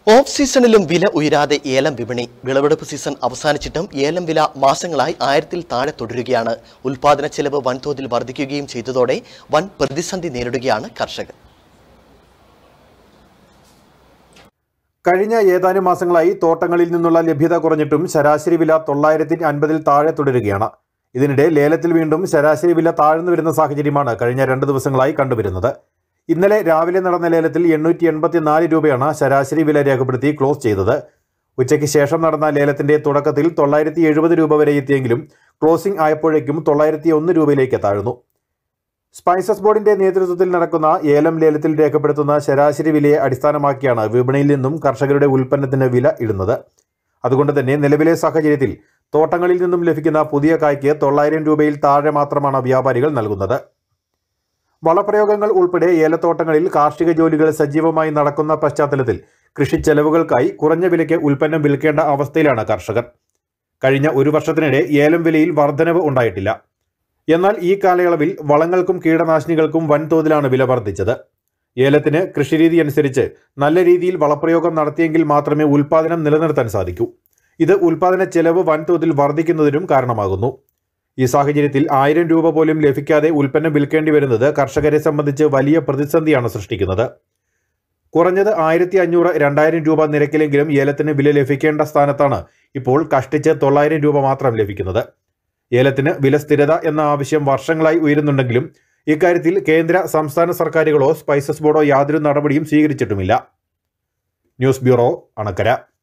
of സീസണിലും വില ഉയരാതെ ഏലം വിപണി വിളവെടുപ്പ് സീസൺ അവസാനിച്ചിട്ടും ഏലം വില മാസങ്ങളായി ആയിരത്തിൽ താഴെ തുടരുകയാണ് ഉൽപാദന ചെലവ് വൻതോതിൽ വർദ്ധിക്കുകയും ചെയ്തതോടെ വൻ പ്രതിസന്ധി നേരിടുകയാണ് കർഷകർ കഴിഞ്ഞ ഏതാനും മാസങ്ങളായി തോട്ടങ്ങളിൽ നിന്നുള്ള ലഭ്യത കുറഞ്ഞിട്ടും ശരാശരി വില തൊള്ളായിരത്തി അൻപതിൽ താഴെ തുടരുകയാണ് ഇതിനിടെ ലേലത്തിൽ വീണ്ടും ശരാശരി വില താഴ്ന്നു വരുന്ന സാഹചര്യമാണ് കഴിഞ്ഞ രണ്ട് ദിവസങ്ങളായി കണ്ടുവരുന്നത് ഇന്നലെ രാവിലെ നടന്ന ലേലത്തിൽ എണ്ണൂറ്റി എൺപത്തിനാല് രൂപയാണ് ശരാശരി വില രേഖപ്പെടുത്തി ക്ലോസ് ചെയ്തത് ഉച്ചയ്ക്ക് ശേഷം നടന്ന ലേലത്തിന്റെ തുടക്കത്തിൽ തൊള്ളായിരത്തി എഴുപത് രൂപ വരെ എത്തിയെങ്കിലും ക്ലോസിംഗ് ആയപ്പോഴേക്കും തൊള്ളായിരത്തി ഒന്ന് രൂപയിലേക്ക് താഴ്ന്നു സ്പൈസസ് ബോർഡിന്റെ നേതൃത്വത്തിൽ നടക്കുന്ന ഏലം ലേലത്തിൽ രേഖപ്പെടുത്തുന്ന ശരാശരി വിലയെ അടിസ്ഥാനമാക്കിയാണ് വിപണിയിൽ നിന്നും കർഷകരുടെ ഉൽപ്പന്നത്തിന് വില ഇടുന്നത് അതുകൊണ്ട് തന്നെ നിലവിലെ സാഹചര്യത്തിൽ തോട്ടങ്ങളിൽ നിന്നും ലഭിക്കുന്ന പുതിയ കായ്ക്ക് തൊള്ളായിരം രൂപയിൽ താഴെ മാത്രമാണ് വ്യാപാരികൾ നൽകുന്നത് വളപ്രയോഗങ്ങൾ ഉൾപ്പെടെ ഏലത്തോട്ടങ്ങളിൽ കാർഷിക ജോലികൾ സജീവമായി നടക്കുന്ന പശ്ചാത്തലത്തിൽ കൃഷി ചെലവുകൾക്കായി കുറഞ്ഞ വിലയ്ക്ക് ഉൽപ്പന്നം വിൽക്കേണ്ട അവസ്ഥയിലാണ് കർഷകർ കഴിഞ്ഞ ഒരു വർഷത്തിനിടെ ഏലം വിലയിൽ വർധനവ് ഉണ്ടായിട്ടില്ല എന്നാൽ ഈ കാലയളവിൽ വളങ്ങൾക്കും കീടനാശിനികൾക്കും വൻതോതിലാണ് വില വർദ്ധിച്ചത് ഏലത്തിന് കൃഷിരീതി അനുസരിച്ച് നല്ല രീതിയിൽ വളപ്രയോഗം നടത്തിയെങ്കിൽ മാത്രമേ ഉൽപാദനം നിലനിർത്താൻ സാധിക്കൂ ഇത് ഉൽപാദന ചെലവ് വൻതോതിൽ വർദ്ധിക്കുന്നതിനും കാരണമാകുന്നു ഈ സാഹചര്യത്തിൽ ആയിരം രൂപ പോലും ലഭിക്കാതെ ഉൽപ്പന്നം വിൽക്കേണ്ടി വരുന്നത് കർഷകരെ സംബന്ധിച്ച് വലിയ പ്രതിസന്ധിയാണ് സൃഷ്ടിക്കുന്നത് കുറഞ്ഞത് ആയിരത്തി അഞ്ഞൂറ് രണ്ടായിരം രൂപ നിരക്കിലെങ്കിലും ഏലത്തിന് വില ലഭിക്കേണ്ട സ്ഥാനത്താണ് ഇപ്പോൾ കഷ്ടിച്ച് തൊള്ളായിരം രൂപ മാത്രം ലഭിക്കുന്നത് ഏലത്തിന് വില സ്ഥിരത എന്ന ആവശ്യം വർഷങ്ങളായി ഉയരുന്നുണ്ടെങ്കിലും ഇക്കാര്യത്തിൽ കേന്ദ്ര സംസ്ഥാന സർക്കാരുകളോ സ്പൈസസ് ബോർഡോ യാതൊരു നടപടിയും സ്വീകരിച്ചിട്ടുമില്ല ന്യൂസ് ബ്യൂറോ അണക്കര